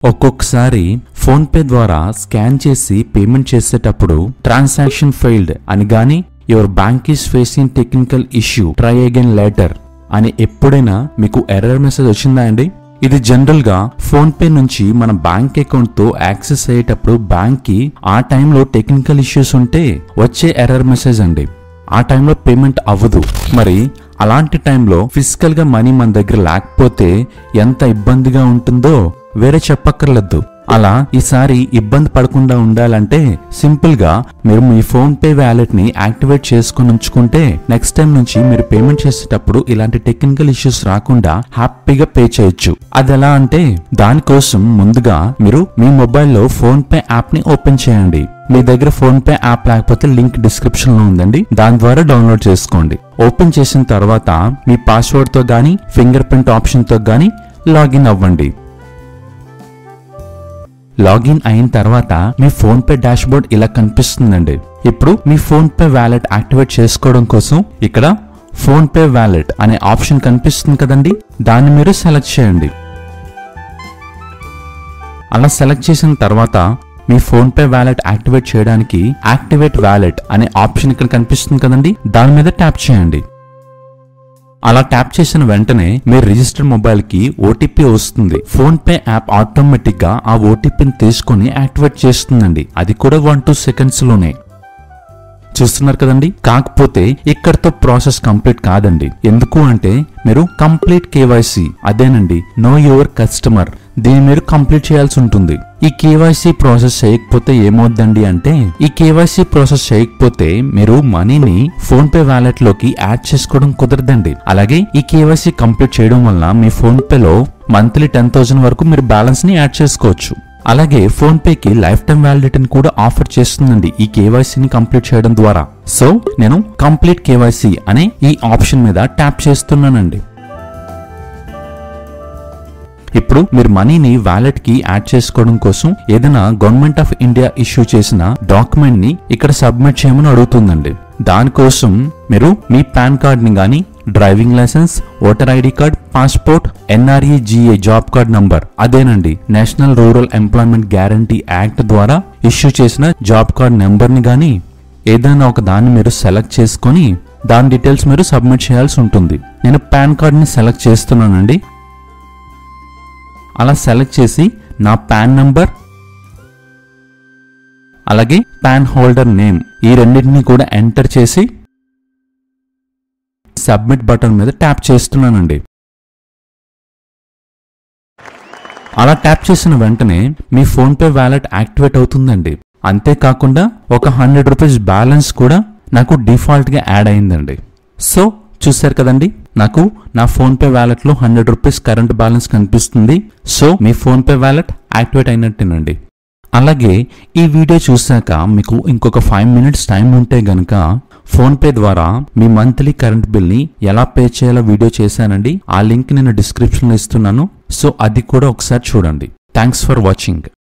ఒక్కొక్కసారి PhonePe ద్వారా scan చేసి పేమెంట్ చేసేటప్పుడు ట్రాన్సాక్షన్ ఫెయిల్డ్ అని గాని your bank is facing technical issue try again later అని ఎప్పుడైనా మీకు ఎర్రర్ మెసేజ్ వచ్చిందా అండి ఇది జనరల్ గా ఫోన్ పే నుంచి మన బ్యాంక్ అకౌంట్ తో యాక్సెస్ అయ్యేటప్పుడు బ్యాంక్ కి ఆ టైంలో టెక్నికల్ ఇష్యూస్ ఉంటే వచ్చే ఎర్రర్ మెసేజ్ అండి ఆ టైంలో పేమెంట్ అవ్వదు మరి అలాంటి టైంలో ఫిజికల్ గా మనీ మన దగ్గర లేకపోతే ఎంత ఇబ్బందిగా ఉంటుందో వేరే చెప్పక్కర్లేదు అలా ఈసారి ఇబ్బంది పడకుండా ఉండాలంటే సింపుల్ గా మీరు మీ ఫోన్ పే వ్యాలెట్ ని యాక్టివేట్ చేసుకుని ఉంచుకుంటే నెక్స్ట్ టైం నుంచి మీరు పేమెంట్ చేసేటప్పుడు ఇలాంటి టెక్నికల్ ఇష్యూస్ రాకుండా హ్యాపీగా పే చేయొచ్చు అది ఎలా అంటే దానికోసం ముందుగా మీరు మీ మొబైల్లో ఫోన్ పే యాప్ ని ఓపెన్ చేయండి మీ దగ్గర ఫోన్ పే యాప్ లేకపోతే లింక్ డిస్క్రిప్షన్ లో ఉందండి దాని ద్వారా డౌన్లోడ్ చేసుకోండి ఓపెన్ చేసిన తర్వాత మీ పాస్వర్డ్ తో గానీ ఫింగర్ ప్రింట్ ఆప్షన్ తో గానీ లాగిన్ అవ్వండి లాగిన్ అయిన తర్వాత మీ ఫోన్ పే డాష్ బోర్డ్ ఇలా కనిపిస్తుందండి ఇప్పుడు మీ ఫోన్ పే వ్యాలెట్ యాక్టివేట్ చేసుకోవడం కోసం ఇక్కడ ఫోన్ పే వ్యాలెట్ అనే ఆప్షన్ కనిపిస్తుంది కదండి దాన్ని మీరు సెలెక్ట్ చేయండి అలా సెలెక్ట్ చేసిన తర్వాత మీ ఫోన్ పే వ్యాలెట్ యాక్టివేట్ చేయడానికి యాక్టివేట్ వ్యాలెట్ అనే ఆప్షన్ ఇక్కడ కనిపిస్తుంది కదండి దాని మీద ట్యాప్ చేయండి అలా ట్యాప్ చేసిన వెంటనే మీ రిజిస్టర్డ్ మొబైల్ కి ఓటీపీ వస్తుంది ఫోన్ పే యాప్ ఆటోమేటిక్ గా ఆ ఓటీపీని తీసుకొని యాక్టివేట్ చేస్తుందండి అది కూడా వన్ టూ సెకండ్స్ లోనే చూస్తున్నారు కదండి కాకపోతే ఇక్కడతో ప్రాసెస్ కంప్లీట్ కాదండి ఎందుకు అంటే మీరు కంప్లీట్ కేవైసీ అదేనండి నో యువర్ కస్టమర్ దీన్ని మీరు కంప్లీట్ చేయాల్సి ఉంటుంది ఈ కేవైసీ ప్రాసెస్ చేయకపోతే ఏమవుద్దండి అంటే ఈ కేవైసీ ప్రాసెస్ చేయకపోతే మీరు మనీని ఫోన్ పే వ్యాలెట్ లోకి యాడ్ చేసుకోవడం కుదరదండి అలాగే ఈ కేవైసీ కంప్లీట్ చేయడం వల్ల మీ ఫోన్ పేలో మంత్లీ టెన్ థౌసండ్ వరకు మీరు బ్యాలెన్స్ ని యాడ్ చేసుకోవచ్చు అలాగే ఫోన్ పేకి లైఫ్ టైం వ్యాలిడిటీని కూడా ఆఫర్ చేస్తుందండి ఈ కేవైసీని కంప్లీట్ చేయడం ద్వారా సో నేను కంప్లీట్ కేవైసీ అనే ఈ ఆప్షన్ మీద ట్యాప్ చేస్తున్నానండి ఇప్పుడు మీరు మనీని వ్యాలెట్ కి యాడ్ చేసుకోవడం కోసం ఏదైనా గవర్నమెంట్ ఆఫ్ ఇండియా ఇష్యూ చేసిన డాక్యుమెంట్ ని ఇక్కడ సబ్మిట్ చేయమని అడుగుతుందండి దానికోసం మీరు మీ పాన్ కార్డ్ ని గాని driving licence voter ID card passport N R E G A job card number అదేనండి national rural employment guarantee act ద్వారా ఇష్యూ చేసిన జాబ్ కార్డ్ నెంబర్ ని గాని ఏదైనా ఒక దాన్ని మీరు సెలెక్ట్ చేసుకొని దాని డీటెయిల్స్ మీరు సబ్మిట్ చేయాల్సి ఉంటుంది నేను పాన్ కార్డ్ ని సెలెక్ట్ చేస్తున్నానండి అలా సెలెక్ట్ చేసి నా పాన్ నంబర్ అలాగే పాన్ హోల్డర్ నేమ్ ఈ రెండింటిని కూడా ఎంటర్ చేసి సబ్మిట్ బటన్ మీద ట్యాప్ చేస్తున్నానండి అలా ట్యాప్ చేసిన వెంటనే మీ ఫోన్ పే వ్యాలెట్ యాక్టివేట్ అవుతుందండి అంతేకాకుండా ఒక హండ్రెడ్ రూపీస్ బ్యాలెన్స్ కూడా నాకు డిఫాల్ట్ గా యాడ్ అయిందండి సో చూశారు కదండి నాకు నా ఫోన్ పే వ్యాలెట్ లో హండ్రెడ్ రూపీస్ కరెంట్ బ్యాలెన్స్ కనిపిస్తుంది సో మీ ఫోన్ పే వ్యాలెట్ యాక్టివేట్ అయినట్టేనండి అలాగే ఈ వీడియో చూశాక మీకు ఇంకొక ఫైవ్ మినిట్స్ టైం ఉంటే గనక ఫోన్ పే ద్వారా మీ మంత్లీ కరెంట్ బిల్ ని ఎలా పే చేయాలో వీడియో చేశానండి ఆ లింక్ నేను డిస్క్రిప్షన్ లో ఇస్తున్నాను సో అది కూడా ఒకసారి చూడండి థ్యాంక్స్ ఫర్ వాచింగ్